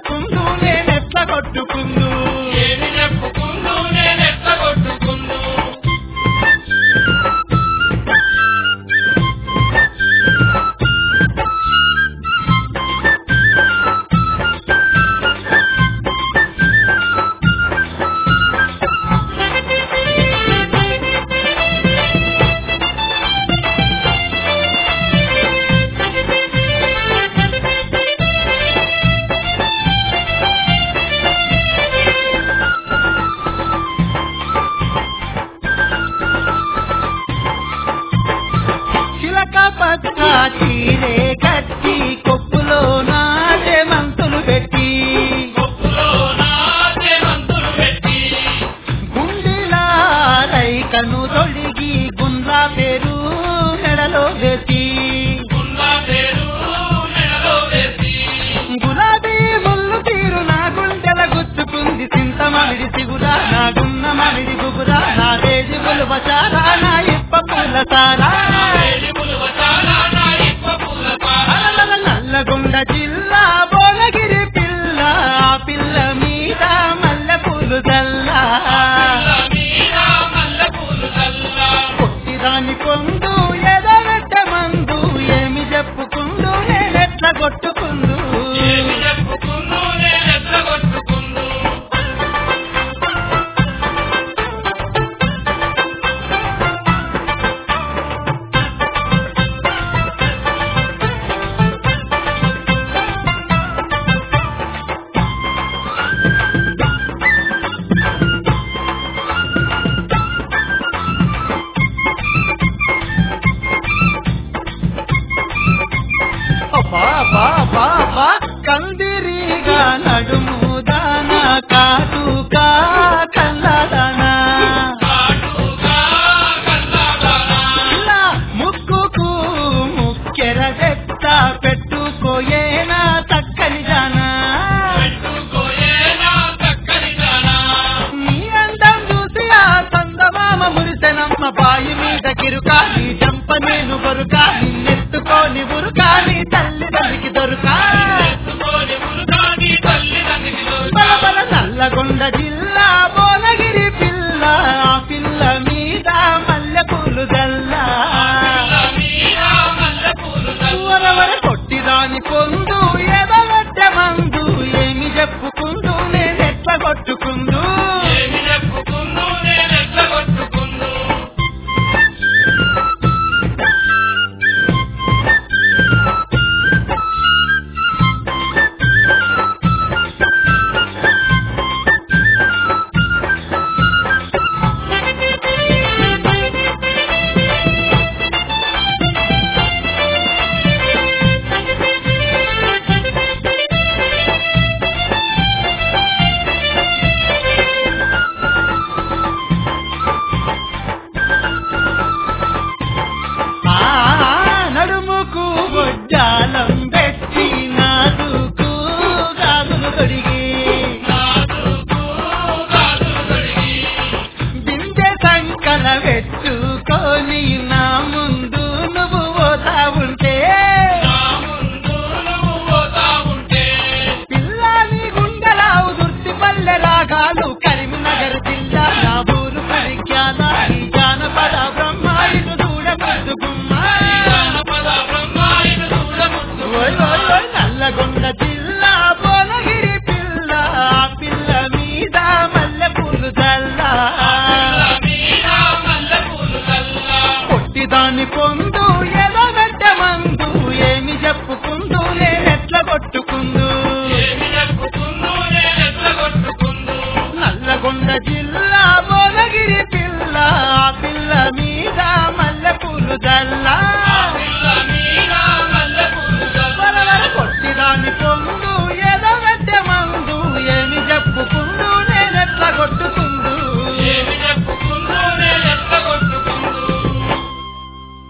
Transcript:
చెప్పుకుందు నేనెట్ల కొట్టుకుందు ఏమి చెప్పుకుందు నేనెట్ల కొట్టుకుందు చిలక పక్క చీరే కట్టి కొప్పులో నాటే మంతులు పెట్టి కొప్పులో నాటే మంతులు పెట్టి గుండెలా రైకను తొడిగి గుండ్రా పేరు మెడలో వేసి గుండా పేరు నెలలో వేసి గులాబీ ముళ్ళు తీరు నా గుండెల గుచ్చుకుంది చింత మామిడి సిగురా నా గున్న మామిడి గుబురా నా రేజి గులువ చారా నా ఇప్ప పూల సారా వేలిములు వచాలా నా ఇప్ప పూల పార అలల నల్లగొండ జిల్లా భువనగిరి పిల్ల ఆ పిల్ల మీద మల్లె పూలు చల్లా పిల్ల మీద మల్లెపూలు చల్లా కొట్టిదాని పొందు ఎదగట్ట మందు ఏమి చెప్పుకుందు నేనెట్ల కొట్టుకుందు ఏమి చెప్పుకుందు నేనెట్ల కొట్టుకుందు అబ్బా, అబ్బా, అబ్బా, అబ్బా, కందిరీగా నడుము దానా కాటుకా కల్లదానా కాటుగా కల్లాదానా ఇలా ముక్కుకు ముక్కెర చెత్త పెట్టుకోయేనా చక్కని జానా పెట్టుకోయేనా చక్కని దానా నీ అందం చూసి ఆ చందమామ మురిసెనమ్మ బాయి మీద కిరుకా నీ చంప నేను కొరుకా నిన్నెత్తుకోని ఉరుకా నీ తల్లి తల్లికి దొరుకా ఎత్తుకోని మురుగాని తల్లిదండ్రికి బల బల నల్లగొండ జిల్లా భువనగిరి పిల్ల ఆ పిల్ల మీద మల్లె పూలు జల్లా పిల్ల మీద మల్లెపూలు చల్లా వరవర కొట్టిదాని పొందు ఎదగట్ట మందు ఏమి చెప్పుకుందు నేనెట్ల కొట్టుకుందు ఏమి చెప్పుకుందు నేనెట్ల కొట్టుకుందు ఆ నడుముకు బొజ్జాలం పెట్టి నాదుకు గాజులు తొడిగి నాదుకు గాజులు తొడిగి బిందె సంకల పెట్టుకొని నా ముందు నువ్వు పోతా ఉంటే నా ముందు నువ్వు పోతా ఉంటే పిల్లాని గుండెలావు దుర్తి పల్లె రాగాలు కరీంనగర్ జిల్లా నా ఊరు పరిఖ్యాల ఈ జానపద బ్రహ్మాయిను చూడముద్దు జానపద బ్రహ్మాయిను చూడముద్దు ఓయ్ ఓయ్ ఓయ్ నల్లగొండ జిల్లా భువనగిరి పిల్ల ఆ పిల్ల మీద మల్లె పూలు చల్లా పిల్ల మీద మల్లెపూలు చల్లా కొట్టిదాని పొందు ఎదగట్ట మందు ఏమి చెప్పుకుందు నేనెట్ల కొట్టుకుందు ఏమి చెప్పుకుందు నేనెట్ల కొట్టుకుందు నల్లగొండ జిల్లా భువనగిరి పిల్ల ఆ పిల్ల మీద మల్లె పూలు చల్లా